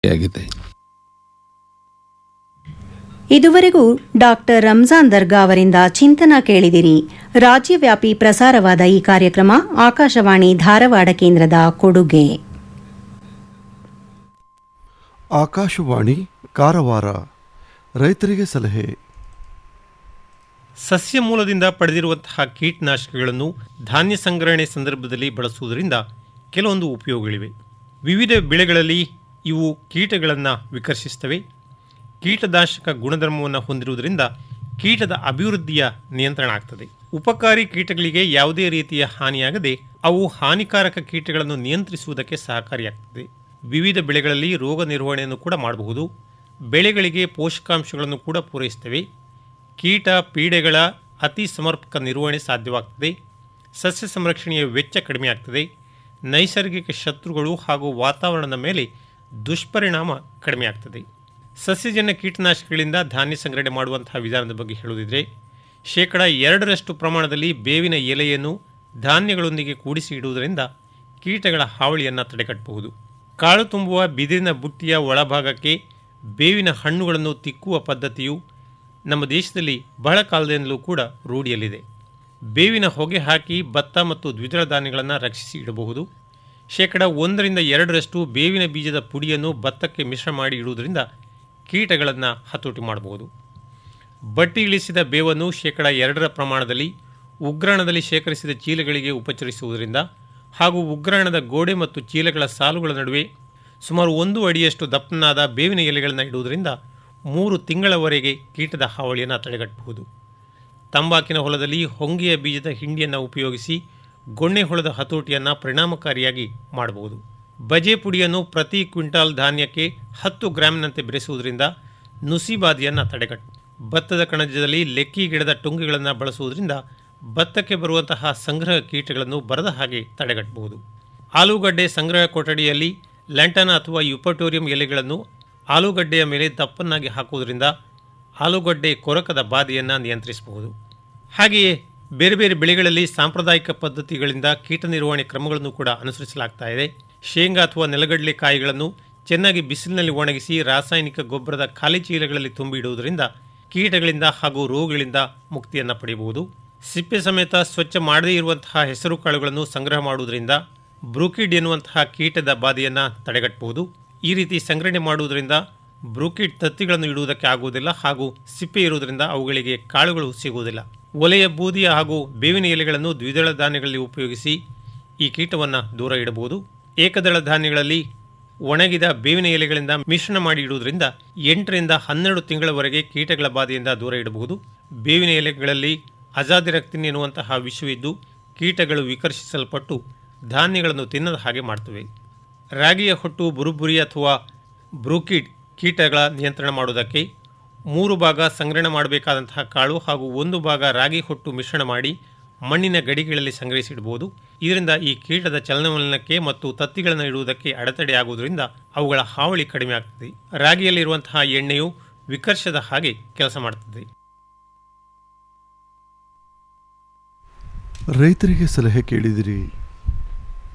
ಆಗಿದೆ ಇದುವರೆಗೂ ಡಾಕ್ಟರ್ ರಂಜಾನ್ ದರ್ಗಾ ಅವರಿಂದ ಚಿಂತನ ಕೇಳಿದಿರಿ ರಾಜ್ಯವ್ಯಾಪಿ ಪ್ರಸಾರವಾದ ಈ ಕಾರ್ಯಕ್ರಮ ಆಕಾಶವಾಣಿ ಧಾರವಾಡ ಕೇಂದ್ರದ ಕೊಡುಗೆ ಆಕಾಶವಾಣಿ ಕಾರವಾರ ರೈತರಿಗೆ ಸಲಹೆ ಸಸ್ಯ ಮೂಲದಿಂದ ಪಡೆದಿರುವಂತಹ ಕೀಟನಾಶಕಗಳನ್ನು ಧಾನ್ಯ ಸಂಗ್ರಹಣೆ ಸಂದರ್ಭದಲ್ಲಿ ಬಳಸುವುದರಿಂದ ಕೆಲವೊಂದು ಉಪಯೋಗಗಳಿವೆ ವಿವಿಧ ಬೆಳೆಗಳಲ್ಲಿ ಇವು ಕೀಟಗಳನ್ನು ವಿಕರ್ಷಿಸ್ತವೆ ಕೀಟನಾಶಕ ಗುಣಧರ್ಮವನ್ನು ಹೊಂದಿರುವುದರಿಂದ ಕೀಟದ ಅಭಿವೃದ್ಧಿಯ ನಿಯಂತ್ರಣ ಆಗ್ತದೆ ಉಪಕಾರಿ ಕೀಟಗಳಿಗೆ ಯಾವುದೇ ರೀತಿಯ ಹಾನಿಯಾಗದೆ ಅವು ಹಾನಿಕಾರಕ ಕೀಟಗಳನ್ನು ನಿಯಂತ್ರಿಸುವುದಕ್ಕೆ ಸಹಕಾರಿಯಾಗ್ತದೆ ವಿವಿಧ ಬೆಳೆಗಳಲ್ಲಿ ರೋಗ ನಿರ್ವಹಣೆಯನ್ನು ಕೂಡ ಮಾಡಬಹುದು ಬೆಳೆಗಳಿಗೆ ಪೋಷಕಾಂಶಗಳನ್ನು ಕೂಡ ಪೂರೈಸ್ತವೆ ಕೀಟ ಪೀಡೆಗಳ ಅತಿ ಸಮರ್ಪಕ ನಿರ್ವಹಣೆ ಸಾಧ್ಯವಾಗ್ತದೆ ಸಸ್ಯ ಸಂರಕ್ಷಣೆಯ ವೆಚ್ಚ ಕಡಿಮೆ ಆಗ್ತದೆ ನೈಸರ್ಗಿಕ ಶತ್ರುಗಳು ಹಾಗೂ ವಾತಾವರಣದ ಮೇಲೆ ದುಷ್ಪರಿಣಾಮ ಕಡಿಮೆ ಆಗ್ತದೆ ಸಸ್ಯಜನ್ಯ ಕೀಟನಾಶಕಗಳಿಂದ ಧಾನ್ಯ ಸಂಗ್ರಹಣೆ ಮಾಡುವಂತಹ ವಿಧಾನದ ಬಗ್ಗೆ ಹೇಳುವುದಿದ್ರೆ ಶೇಕಡ ಎರಡರಷ್ಟು ಪ್ರಮಾಣದಲ್ಲಿ ಬೇವಿನ ಎಲೆಯನ್ನು ಧಾನ್ಯಗಳೊಂದಿಗೆ ಕೂಡಿಸಿ ಇಡುವುದರಿಂದ ಕೀಟಗಳ ಹಾವಳಿಯನ್ನು ತಡೆಗಟ್ಟಬಹುದು ಕಾಳು ತುಂಬುವ ಬಿದಿರಿನ ಬುಟ್ಟಿಯ ಒಳಭಾಗಕ್ಕೆ ಬೇವಿನ ಹಣ್ಣುಗಳನ್ನು ತಿಕ್ಕುವ ಪದ್ಧತಿಯು ನಮ್ಮ ದೇಶದಲ್ಲಿ ಬಹಳ ಕಾಲದಿಂದಲೂ ಕೂಡ ರೂಢಿಯಲ್ಲಿದೆ ಬೇವಿನ ಹೊಗೆ ಹಾಕಿ ಭತ್ತ ಮತ್ತು ದ್ವಿದಳ ಧಾನ್ಯಗಳನ್ನು ರಕ್ಷಿಸಿ ಇಡಬಹುದು ಶೇಕಡ ಒಂದರಿಂದ ಎರಡರಷ್ಟು ಬೇವಿನ ಬೀಜದ ಪುಡಿಯನ್ನು ಭತ್ತಕ್ಕೆ ಮಿಶ್ರ ಮಾಡಿ ಇಡುವುದರಿಂದ ಕೀಟಗಳನ್ನು ಹತೋಟಿ ಮಾಡಬಹುದು ಬಟ್ಟಿ ಇಳಿಸಿದ ಬೇವನ್ನು ಶೇಕಡ ಎರಡರ ಪ್ರಮಾಣದಲ್ಲಿ ಉಗ್ರಾಣದಲ್ಲಿ ಶೇಖರಿಸಿದ ಚೀಲಗಳಿಗೆ ಉಪಚರಿಸುವುದರಿಂದ ಹಾಗೂ ಉಗ್ರಾಣದ ಗೋಡೆ ಮತ್ತು ಚೀಲಗಳ ಸಾಲುಗಳ ನಡುವೆ ಸುಮಾರು ಒಂದು ಅಡಿಯಷ್ಟು ದಪ್ಪನಾದ ಬೇವಿನ ಎಲೆಗಳನ್ನು ಇಡುವುದರಿಂದ ಮೂರು ತಿಂಗಳವರೆಗೆ ಕೀಟದ ಹಾವಳಿಯನ್ನು ತಡೆಗಟ್ಟಬಹುದು ತಂಬಾಕಿನ ಹೊಲದಲ್ಲಿ ಹೊಂಗೆಯ ಬೀಜದ ಹಿಂಡಿಯನ್ನು ಉಪಯೋಗಿಸಿ ಗೊಣ್ಣೆ ಹೊಲದ ಹತೋಟಿಯನ್ನು ಪರಿಣಾಮಕಾರಿಯಾಗಿ ಮಾಡಬಹುದು ಬಜೆ ಪುಡಿಯನ್ನು ಪ್ರತಿ ಕ್ವಿಂಟಾಲ್ ಧಾನ್ಯಕ್ಕೆ ಹತ್ತು ಗ್ರಾಮ್ನಂತೆ ಬೆರೆಸುವುದರಿಂದ ನುಸಿ ಬಾಧೆಯನ್ನು ತಡೆಗಟ್ಟ ಭತ್ತದ ಕಣಜದಲ್ಲಿ ಲೆಕ್ಕಿ ಗಿಡದ ಟುಂಗಿಗಳನ್ನು ಬಳಸುವುದರಿಂದ ಭತ್ತಕ್ಕೆ ಬರುವಂತಹ ಸಂಗ್ರಹ ಕೀಟಗಳನ್ನು ಬರದ ಹಾಗೆ ತಡೆಗಟ್ಟಬಹುದು ಆಲೂಗಡ್ಡೆ ಸಂಗ್ರಹ ಕೊಠಡಿಯಲ್ಲಿ ಲ್ಯಾಂಟನ ಅಥವಾ ಯುಪಟೋರಿಯಂ ಎಲೆಗಳನ್ನು ಆಲೂಗಡ್ಡೆಯ ಮೇಲೆ ದಪ್ಪನ್ನಾಗಿ ಹಾಕುವುದರಿಂದ ಆಲೂಗಡ್ಡೆ ಕೊರಕದ ಬಾಧೆಯನ್ನು ನಿಯಂತ್ರಿಸಬಹುದು ಹಾಗೆಯೇ ಬೇರೆ ಬೇರೆ ಬೆಳೆಗಳಲ್ಲಿ ಸಾಂಪ್ರದಾಯಿಕ ಪದ್ಧತಿಗಳಿಂದ ಕೀಟ ನಿರ್ವಹಣೆ ಕ್ರಮಗಳನ್ನು ಕೂಡ ಅನುಸರಿಸಲಾಗ್ತಾ ಇದೆ ಶೇಂಗಾ ಅಥವಾ ನೆಲಗಡಲೆ ಕಾಯಿಗಳನ್ನು ಚೆನ್ನಾಗಿ ಬಿಸಿಲಿನಲ್ಲಿ ಒಣಗಿಸಿ ರಾಸಾಯನಿಕ ಗೊಬ್ಬರದ ಖಾಲಿ ಚೀಲಗಳಲ್ಲಿ ತುಂಬಿ ಇಡುವುದರಿಂದ ಕೀಟಗಳಿಂದ ಹಾಗೂ ರೋಗಗಳಿಂದ ಮುಕ್ತಿಯನ್ನು ಪಡೆಯಬಹುದು ಸಿಪ್ಪೆ ಸಮೇತ ಸ್ವಚ್ಛ ಮಾಡದೇ ಇರುವಂತಹ ಹೆಸರು ಕಾಳುಗಳನ್ನು ಸಂಗ್ರಹ ಮಾಡುವುದರಿಂದ ಬ್ರೂಕಿಡ್ ಎನ್ನುವಂತಹ ಕೀಟದ ಬಾಧೆಯನ್ನು ತಡೆಗಟ್ಟಬಹುದು ಈ ರೀತಿ ಸಂಗ್ರಹಣೆ ಮಾಡುವುದರಿಂದ ಬ್ರೂಕಿಡ್ ತತ್ತಿಗಳನ್ನು ಇಡುವುದಕ್ಕೆ ಆಗುವುದಿಲ್ಲ ಹಾಗೂ ಸಿಪ್ಪೆ ಇರುವುದರಿಂದ ಅವುಗಳಿಗೆ ಕಾಳುಗಳು ಸಿಗುವುದಿಲ್ಲ ಒಲೆಯ ಬೂದಿಯ ಹಾಗೂ ಬೇವಿನ ಎಲೆಗಳನ್ನು ದ್ವಿದಳ ಧಾನ್ಯಗಳಲ್ಲಿ ಉಪಯೋಗಿಸಿ ಈ ಕೀಟವನ್ನು ದೂರ ಇಡಬಹುದು ಏಕದಳ ಧಾನ್ಯಗಳಲ್ಲಿ ಒಣಗಿದ ಬೇವಿನ ಎಲೆಗಳಿಂದ ಮಿಶ್ರಣ ಮಾಡಿ ಇಡುವುದರಿಂದ ಎಂಟರಿಂದ ಹನ್ನೆರಡು ತಿಂಗಳವರೆಗೆ ಕೀಟಗಳ ಬಾಧೆಯಿಂದ ದೂರ ಇಡಬಹುದು ಬೇವಿನ ಎಲೆಗಳಲ್ಲಿ ಅಜಾದಿರಕ್ತಿನ್ ಎನ್ನುವಂತಹ ವಿಷವಿದ್ದು ಕೀಟಗಳು ವಿಕರ್ಷಿಸಲ್ಪಟ್ಟು ಧಾನ್ಯಗಳನ್ನು ತಿನ್ನದ ಹಾಗೆ ಮಾಡ್ತವೆ ರಾಗಿಯ ಹೊಟ್ಟು ಬುರುಬುರಿ ಅಥವಾ ಬ್ರೂಕಿಡ್ ಕೀಟಗಳ ನಿಯಂತ್ರಣ ಮಾಡುವುದಕ್ಕೆ ಮೂರು ಭಾಗ ಸಂಗ್ರಹಣೆ ಮಾಡಬೇಕಾದಂತಹ ಕಾಳು ಹಾಗೂ ಒಂದು ಭಾಗ ರಾಗಿ ಹೊಟ್ಟು ಮಿಶ್ರಣ ಮಾಡಿ ಮಣ್ಣಿನ ಗಡಿಗಳಲ್ಲಿ ಸಂಗ್ರಹಿಸಿಡಬಹುದು ಇದರಿಂದ ಈ ಕೀಟದ ಚಲನವಲನಕ್ಕೆ ಮತ್ತು ತತ್ತಿಗಳನ್ನು ಇಡುವುದಕ್ಕೆ ಅಡೆತಡೆ ಆಗುವುದರಿಂದ ಅವುಗಳ ಹಾವಳಿ ಕಡಿಮೆ ಆಗ್ತದೆ ರಾಗಿಯಲ್ಲಿರುವಂತಹ ಎಣ್ಣೆಯು ವಿಕರ್ಷದ ಹಾಗೆ ಕೆಲಸ ಮಾಡ್ತದೆ ರೈತರಿಗೆ ಸಲಹೆ ಕೇಳಿದಿರಿ